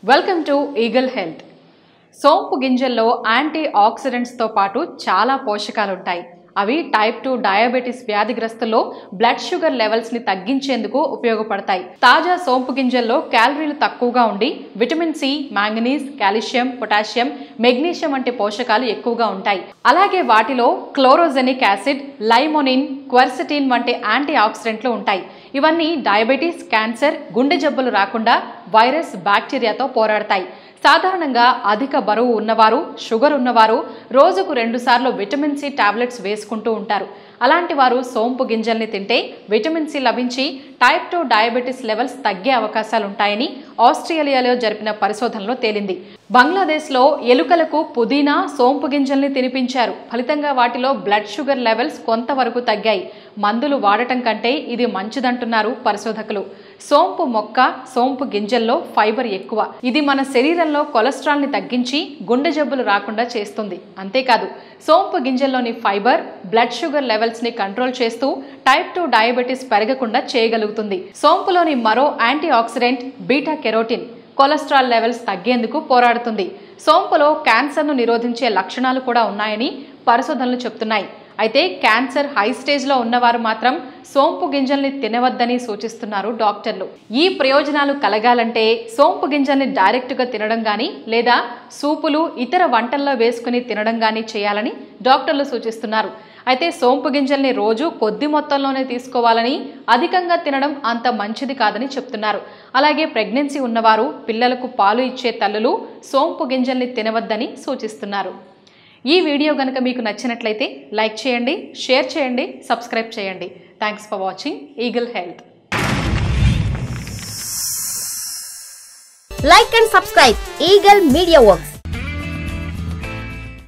Welcome to eagle health సోంపు గింజల్లో anti ఆక్సిడెంట్స్తో పాటు చాలా పోషకాలు ఉంటాయి అవి టైప్ టూ డయాబెటీస్ వ్యాధిగ్రస్తుల్లో బ్లడ్ షుగర్ లెవెల్స్ని తగ్గించేందుకు ఉపయోగపడతాయి తాజా సోంపు గింజల్లో క్యాలరీలు తక్కువగా ఉండి vitamin C manganese calcium potassium magnesium వంటి పోషకాలు ఎక్కువగా ఉంటాయి అలాగే వాటిలో క్లోరోజెనిక్ యాసిడ్ లైమోనిన్ క్వర్సిటిన్ వంటి యాంటీ ఆక్సిడెంట్లు ఉంటాయి ఇవన్నీ డయాబెటీస్ క్యాన్సర్ గుండె జబ్బులు రాకుండా వైరస్ బ్యాక్టీరియాతో పోరాడతాయి సాధారణంగా అధిక బరువు ఉన్నవారు షుగర్ ఉన్నవారు రోజుకు రెండుసార్లు విటమిన్ సి టాబ్లెట్స్ వేసుకుంటూ ఉంటారు అలాంటి వారు సోంపు గింజల్ని తింటే విటమిన్ సి లభించి టైప్ టూ డయాబెటీస్ లెవెల్స్ తగ్గే అవకాశాలు ఉంటాయని ఆస్ట్రేలియాలో జరిపిన పరిశోధనలో తేలింది బంగ్లాదేశ్లో ఎలుకలకు పుదీనా సోంపు గింజల్ని తినిపించారు ఫలితంగా వాటిలో బ్లడ్ షుగర్ లెవెల్స్ కొంతవరకు తగ్గాయి మందులు వాడటం కంటే ఇది మంచిదంటున్నారు పరిశోధకులు సోంపు మొక్క సోంపు గింజల్లో ఫైబర్ ఎక్కువ ఇది మన శరీరంలో కొలెస్ట్రాల్ని తగ్గించి గుండె జబ్బులు రాకుండా చేస్తుంది అంతేకాదు సోంపు గింజల్లోని ఫైబర్ బ్లడ్ షుగర్ లెవెల్స్ని కంట్రోల్ చేస్తూ టైప్ టూ డయాబెటీస్ పెరగకుండా చేయగలుగుతుంది సోంపులోని మరో antioxidant beta carotene cholesterol levels తగ్గేందుకు పోరాడుతుంది సోంపులో క్యాన్సర్ను నిరోధించే లక్షణాలు కూడా ఉన్నాయని పరిశోధనలు చెప్తున్నాయి అయితే క్యాన్సర్ హై స్టేజ్లో ఉన్నవారు మాత్రం సోంపు గింజల్ని తినవద్దని సూచిస్తున్నారు డాక్టర్లు ఈ ప్రయోజనాలు కలగాలంటే సోంపు గింజల్ని డైరెక్ట్గా తినడం కానీ లేదా సూపులు ఇతర వంటల్లో వేసుకుని తినడం కానీ చేయాలని డాక్టర్లు సూచిస్తున్నారు అయితే సోంపు గింజల్ని రోజు కొద్ది మొత్తంలోనే తీసుకోవాలని అధికంగా తినడం అంత మంచిది కాదని చెప్తున్నారు అలాగే ప్రెగ్నెన్సీ ఉన్నవారు పిల్లలకు పాలు ఇచ్చే తల్లులు సోంపు గింజల్ని తినవద్దని సూచిస్తున్నారు ఈ వీడియో కనుక మీకు నచ్చినట్లయితే లైక్ చేయండి షేర్ చేయండి సబ్స్క్రైబ్ చేయండి thanks for watching eagle health Like and subscribe Eagle Media Works.